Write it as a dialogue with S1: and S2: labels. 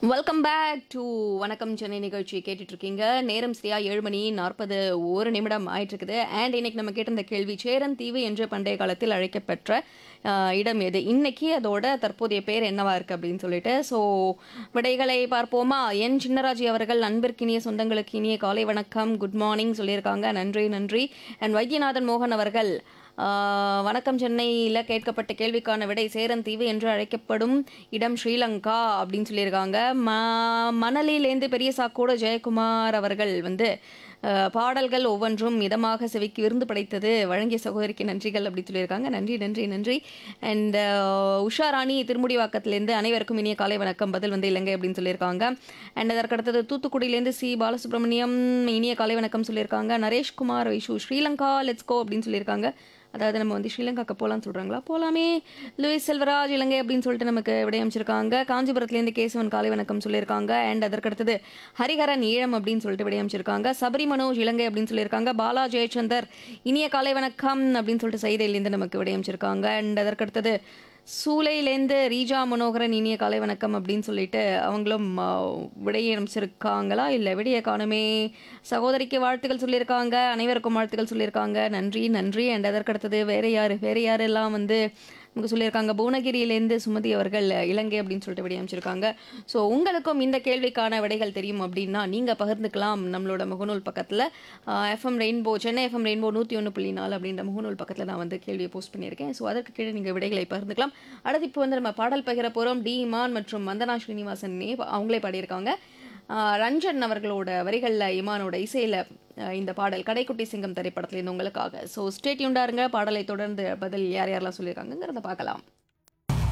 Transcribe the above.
S1: welcome back to வணக்கம் சென்னை நிகழ்ச்சி கேட்டுட்டு இருக்கீங்க நேரம் சரியா ஏழு மணி நாற்பது ஒரு நிமிடம் ஆயிட்டு இருக்குது அண்ட் இன்னைக்கு நம்ம கேட்டிருந்த கேள்வி சேரன் தீவு என்று பண்டைய காலத்தில் அழைக்கப்பெற்ற ஆஹ், இடம் எது இன்னைக்கு அதோட தற்போதைய பேர் என்னவா இருக்கு அப்படின்னு சொல்லிட்டு ஸோ விடைகளை பார்ப்போமா என் சின்னராஜி அவர்கள் அன்பிற்கினிய சொந்தங்களுக்கு இனிய காலை வணக்கம் குட் மார்னிங் சொல்லியிருக்காங்க நன்றி நன்றி அண்ட் வைத்தியநாதன் மோகன் அவர்கள் ஆஹ், வணக்கம் சென்னையில் கேட்கப்பட்ட கேள்விக்கான விடை சேரன் தீவு என்று அழைக்கப்படும் இடம் ஸ்ரீலங்கா அப்படின்னு சொல்லியிருக்காங்க ம மணலிலேந்து பெரிய சாக்கோடு ஜெயக்குமார் அவர்கள் வந்து ஆஹ், பாடல்கள் ஒவ்வொன்றும் மிதமாக செவிக்கு விருந்து படைத்தது வழங்கிய சகோதரிக்கு நன்றிகள் அப்படி சொல்லியிருக்காங்க நன்றி நன்றி நன்றி அண்ட் உஷா ராணி திருமுடிவாக்கத்திலேருந்து அனைவருக்கும் இனிய காலை வணக்கம் பதில் வந்து இலங்கை அப்படின்னு சொல்லியிருக்காங்க அண்ட் அதற்கடுத்தது தூத்துக்குடியிலேருந்து சி பாலசுப்ரமணியம் இனிய காலை வணக்கம் சொல்லியிருக்காங்க நரேஷ்குமார் வைஷு ஸ்ரீலங்கா லெட்ஸ் கோ அப்படின்னு சொல்லியிருக்காங்க அதாவது நம்ம வந்து ஸ்ரீலங்காக்கு போகலான்னு சொல்கிறாங்களா போகலாமே லூயிஸ் செல்வராஜ் இலங்கை அப்படின்னு சொல்லிட்டு நமக்கு விடையமைச்சிருக்காங்க காஞ்சிபுரத்துலேருந்து கேசவன் காலை வணக்கம் சொல்லியிருக்காங்க அண்ட் அதற்கடுத்தது ஹரிஹரன் ஈழம் அப்படின்னு சொல்லிட்டு விடையமைச்சிருக்காங்க சபரி மனோஜ் இலங்கை அப்படின்னு சொல்லியிருக்காங்க பாலா ஜெயச்சந்தர் இனிய காலை வணக்கம் அப்படின்னு சொல்லிட்டு செய்தியிலேருந்து நமக்கு விடையமைச்சிருக்காங்க அண்ட் அதற்கடுத்தது சூளையிலேருந்து ரீஜா மனோகரன் இனிய காலை வணக்கம் அப்படின்னு சொல்லிட்டு அவங்களும் ஆ, விடையை அமைச்சிருக்காங்களா இல்லை விடையை காணுமே சகோதரிக்கு வாழ்த்துக்கள் சொல்லியிருக்காங்க அனைவருக்கும் வாழ்த்துக்கள் சொல்லியிருக்காங்க நன்றி நன்றி அண்ட் அதற்கடுத்தது வேற யார் வேற யாரெல்லாம் வந்து நமக்கு சொல்லியிருக்காங்க புவனகிரியிலேருந்து சுமதி அவர்கள் இலங்கை அப்படின்னு சொல்லிட்டு விடை அமைச்சிருக்காங்க ஸோ உங்களுக்கும் இந்த கேள்விக்கான விடைகள் தெரியும் அப்படின்னா நீங்கள் பகிர்ந்துக்கலாம் நம்மளோட முகநூல் பக்கத்தில் FM rainbow Chennai FM rainbow நூற்றி ஒன்று புள்ளி நாலு அப்படின்ற முகநூல் பக்கத்தில் நான் வந்து கேள்வியை போஸ்ட் பண்ணியிருக்கேன் ஸோ அதற்கு கீழே நீங்கள் விடைகளை பகிர்ந்துக்கலாம் அடுத்து இப்போ வந்து நம்ம பாடல் பகிர போகிறோம் டி இமான் மற்றும் வந்தனா ஸ்ரீனிவாசன் அவங்களே பாடியிருக்காங்க ஆஹ் ரஞ்சன் அவர்களோட வரிகளில் இமானோட இசையில் இந்த பாடல் கடைக்குட்டி சிங்கம் திரைப்படத்துல இருந்து உங்களுக்காக ஸோ ஸ்டேட்யூண்டாக இருங்க பாடலை தொடர்ந்து பதில் யார் யாரெல்லாம் சொல்லியிருக்காங்கிறத பார்க்கலாம்